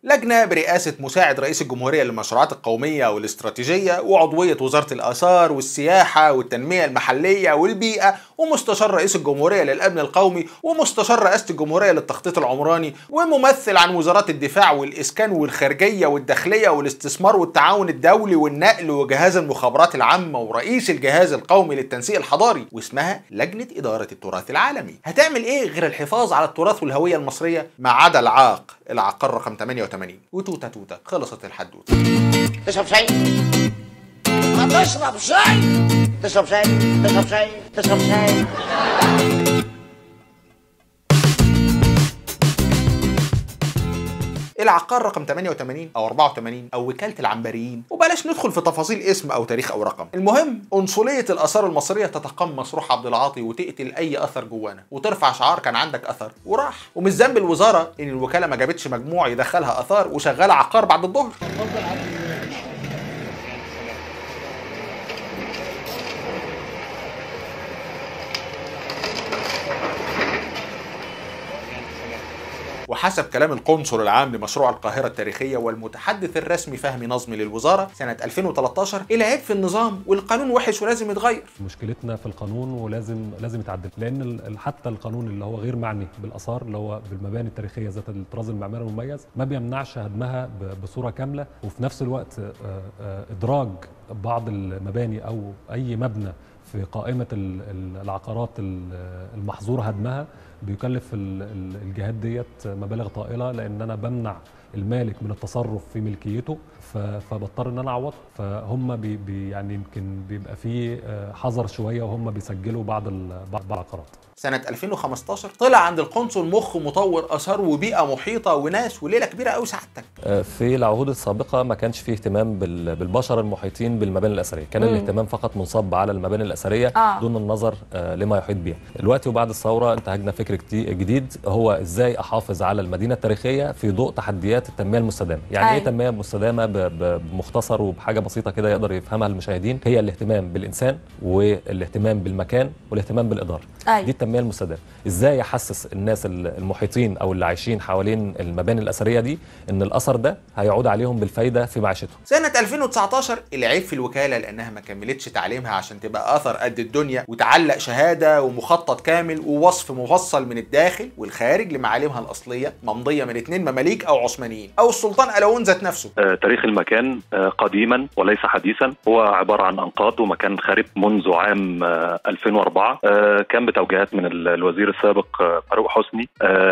لجنة برئاسة مساعد رئيس الجمهورية للمشروعات القومية والاستراتيجية وعضوية وزارة الآثار والسياحة والتنمية المحلية والبيئة ومستشار رئيس الجمهورية للأمن القومي ومستشار رئاسة الجمهورية للتخطيط العمراني وممثل عن وزارات الدفاع والإسكان والخارجية والداخلية والاستثمار والتعاون الدولي والنقل وجهاز المخابرات العامة ورئيس الجهاز القومي للتنسيق الحضاري واسمها لجنة إدارة التراث العالمي هتعمل إيه غير الحفاظ على التراث والهوية المصرية ما عدا العاق العقار رقم 88 وتوتة توتة خلصت الحدوتة تشرب شاي ما تشرب شاي تشرب شاي تشرب شاي تشرب شاي العقار رقم 88 او 84 او وكاله العنبريين وبلاش ندخل في تفاصيل اسم او تاريخ او رقم المهم قنصليه الاثار المصريه تتقمص روح عبد العاطي وتقتل اي اثر جوانا وترفع شعار كان عندك اثر وراح ومش ذنب الوزاره ان الوكاله ما جابتش مجموع يدخلها اثار وشغاله عقار بعد الظهر وحسب كلام القنصل العام لمشروع القاهرة التاريخية والمتحدث الرسمي فهمي نظمي للوزارة سنة 2013 العيب في النظام والقانون وحش ولازم يتغير مشكلتنا في القانون ولازم لازم يتعدل لان ال- حتى القانون اللي هو غير معني بالاثار اللي هو بالمباني التاريخيه ذات الطراز المعماري المميز ما بيمنعش هدمها ب- بصوره كامله وفي نفس الوقت آه، آه، ادراج بعض المباني او اي مبنى في قائمه ال- ال- العقارات ال- المحظور هدمها بيكلف ال- ال- الجهات ديت مبالغ طائله لان انا بمنع المالك من التصرف في ملكيته ف- فبضطر ان انا اعوض فهم بي بي يعني يمكن بيبقى في آه، حذر شويه وهم بيسجلوا بعض ال- بعض العقارات سنة 2015 طلع عند القنصل مخ مطور آثار وبيئة محيطة وناس وليلة كبيرة أوي سعادتك في العهود السابقة ما كانش فيه اهتمام بال- بالبشر المحيطين بالمباني الأثرية كان مم. الاهتمام فقط منصب على المباني الأثرية آه. دون النظر آه، لما يحيط بها دلوقتي وبعد الثورة انتهجنا فكر كتي- جديد هو ازاي احافظ على المدينة التاريخية في ضوء تحديات التنمية المستدامة يعني أيوة. ايه تنمية مستدامة ب- ب- بمختصر وبحاجة بسيطة كده يقدر يفهمها المشاهدين هي الاهتمام بالإنسان والاهتمام بالمكان والاهتمام بالإدارة أيوة. دي التنمية المستدامة ازاي احسس الناس المحيطين او اللي عايشين حوالين المباني الاثريه دي ان الاثر ده هيعود عليهم بالفايده في معيشتهم سنة 2019 العيب في الوكالة لأنها ما كملتش تعليمها عشان تبقى أثر قد الدنيا وتعلق شهادة ومخطط كامل ووصف مفصل من الداخل والخارج لمعالمها الأصلية ممضية من اتنين مماليك أو عثمانيين أو السلطان ألاون ذات نفسه آه، تاريخ المكان آه، قديما وليس حديثا هو عبارة عن أنقاض ومكان خرب منذ عام آه، 2004 آه، كان بتوجيهات من ال- الوزير السابق آه، فاروق حسني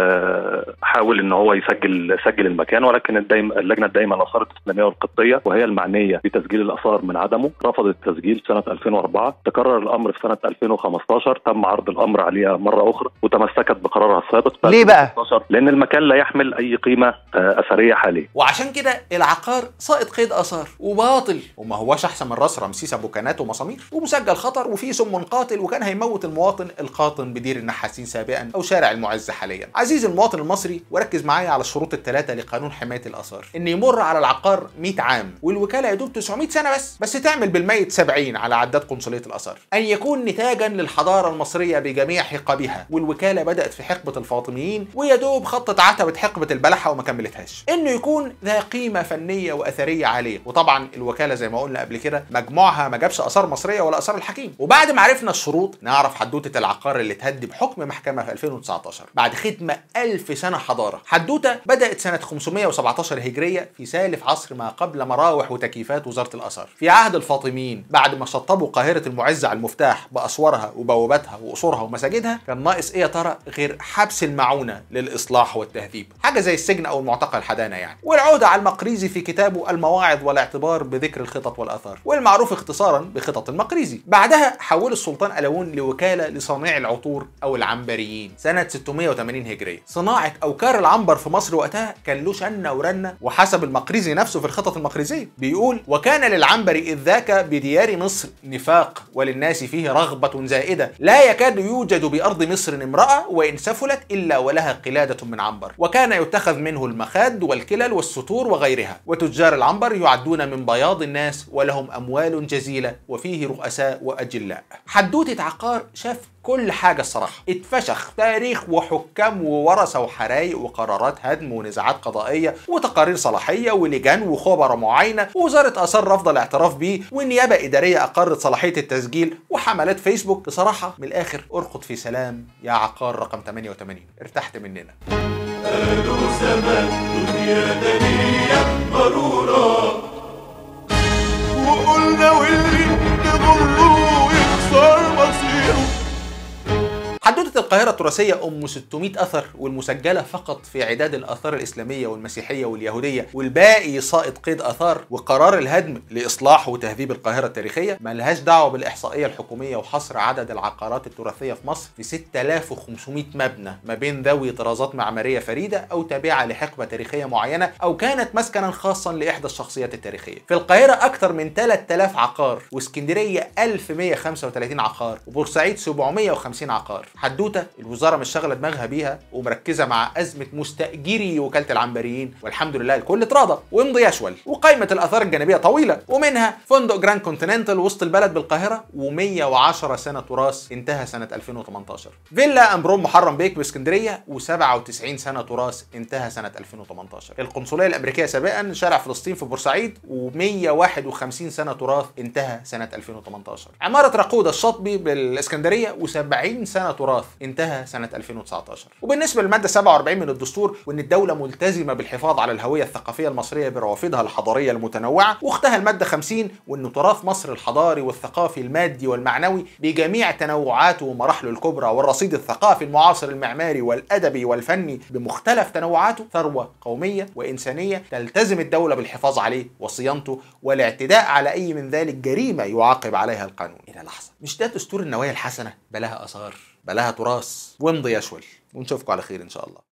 آه، حاول ان هو يسجل سجل المكان ولكن الدايم اللجنه الدائمه للاثار الاسلاميه والقبطيه وهي المعنيه بتسجيل الاثار من عدمه رفضت التسجيل سنه 2004 تكرر الامر في سنه 2015 تم عرض الامر عليها مره اخرى وتمسكت بقرارها السابق في ليه بقى؟ 2016 لان المكان لا يحمل اي قيمه آه، اثريه حاليا وعشان كده العقار ساقط قيد اثار وباطل وما هواش احسن من راس رمسيس ابو كنات ومسامير ومسجل خطر وفيه سم قاتل وكان هيموت المواطن القاطن بدير النحاسين سابقا او شارع المعز حاليا عزيزي المواطن المصري وركز معايا على الشروط الثلاثه لقانون حمايه الاثار ان يمر على العقار 100 عام والوكاله يدوب 900 سنه بس بس تعمل بالميت 70 على عداد قنصليه الاثار ان يكون نتاجا للحضاره المصريه بجميع حقبها والوكاله بدات في حقبه الفاطميين ويدوب خطت عتبه حقبه البلحه وما كملتهاش انه يكون ذا قيمه فنيه واثريه عاليه وطبعا الوكاله زي ما قلنا قبل كده مجموعها ما جابش اثار مصريه ولا اثار الحكيم وبعد ما عرفنا الشروط نعرف حدوته العقار اللي اتهد بحكم محكمه في 2019 بعد خدمه ألف سنه حضاره حدوته بدات سنه 517 هجريه في سالف عصر ما قبل مراوح وتكييفات وزاره الاثار في عهد الفاطميين بعد ما شطبوا قاهره المعز على المفتاح باسوارها وبواباتها وقصورها ومساجدها كان ناقص ايه يا ترى غير حبس المعونه للاصلاح والتهذيب حاجه زي السجن او المعتقل الحدانه يعني والعوده على المقريزي في كتابه المواعظ والاعتبار بذكر الخطط والاثار والمعروف اختصارا بخطط المقريزي بعدها حول السلطان الاون لوكاله لصانعي العطور او العنبريين سنه 680 هجريه صناعه اوكار العنبر في مصر وقتها كان له شنه ورنه وحسب المقريزي نفسه في الخطط المقريزيه بيقول وكان للعنبر اذ ذاك بديار مصر نفاق وللناس فيه رغبه زائده لا يكاد يوجد بارض مصر امراه وان سفلت الا ولها قلاده من عنبر وكان يتخذ منه المخاد اليد والكلل والستور وغيرها وتجار العنبر يعدون من بياض الناس ولهم أموال جزيلة وفيه رؤساء وأجلاء حدوتة عقار شاف كل حاجة الصراحة اتفشخ تاريخ وحكام وورثة وحرايق وقرارات هدم ونزاعات قضائية وتقارير صلاحية ولجان وخبراء معاينة ووزارة آثار رافضة الاعتراف بيه والنيابة إدارية أقرت صلاحية التسجيل وحملات فيسبوك بصراحة من الآخر ارقد في سلام يا عقار رقم 88 ارتحت مننا قالوا زمان دنيا دنيا ضرورة وقلنا واللي تضره يخسر مصيره حدوتة القاهرة التراثية أم 600 أثر والمسجلة فقط في عداد الآثار الإسلامية والمسيحية واليهودية والباقي سائط قيد آثار وقرار الهدم لإصلاح وتهذيب القاهرة التاريخية ملهاش دعوة بالإحصائية الحكومية وحصر عدد العقارات التراثية في مصر في 6500 مبنى ما بين ذوي طرازات معمارية فريدة أو تابعة لحقبة تاريخية معينة أو كانت مسكنا خاصا لإحدى الشخصيات التاريخية في القاهرة أكثر من 3000 عقار واسكندرية 1135 عقار وبورسعيد 750 عقار حدوته الوزاره مش شاغله دماغها بيها ومركزه مع ازمه مستاجري وكاله العنبريين والحمد لله الكل اتراضى وامضي يشول وقائمه الاثار الجانبيه طويله ومنها فندق جراند كونتيننتال وسط البلد بالقاهره و110 سنه تراث انتهى سنه 2018 فيلا امبروم محرم بيك باسكندريه و97 سنه تراث انتهى سنه 2018 القنصليه الامريكيه سابقا شارع فلسطين في بورسعيد و151 سنه تراث انتهى سنه 2018 عماره راقوده الشاطبي بالاسكندريه و70 سنه تراث انتهى سنه 2019 وبالنسبه للماده 47 من الدستور وان الدوله ملتزمه بالحفاظ على الهويه الثقافيه المصريه بروافدها الحضاريه المتنوعه واختها الماده 50 وان تراث مصر الحضاري والثقافي المادي والمعنوي بجميع تنوعاته ومراحله الكبرى والرصيد الثقافي المعاصر المعماري والادبي والفني بمختلف تنوعاته ثروه قوميه وانسانيه تلتزم الدوله بالحفاظ عليه وصيانته والاعتداء على اي من ذلك جريمه يعاقب عليها القانون الى لحظه مش ده دستور النوايا الحسنه بلاها اثار بلاها تراث وامضي يشول ونشوفكم على خير ان شاء الله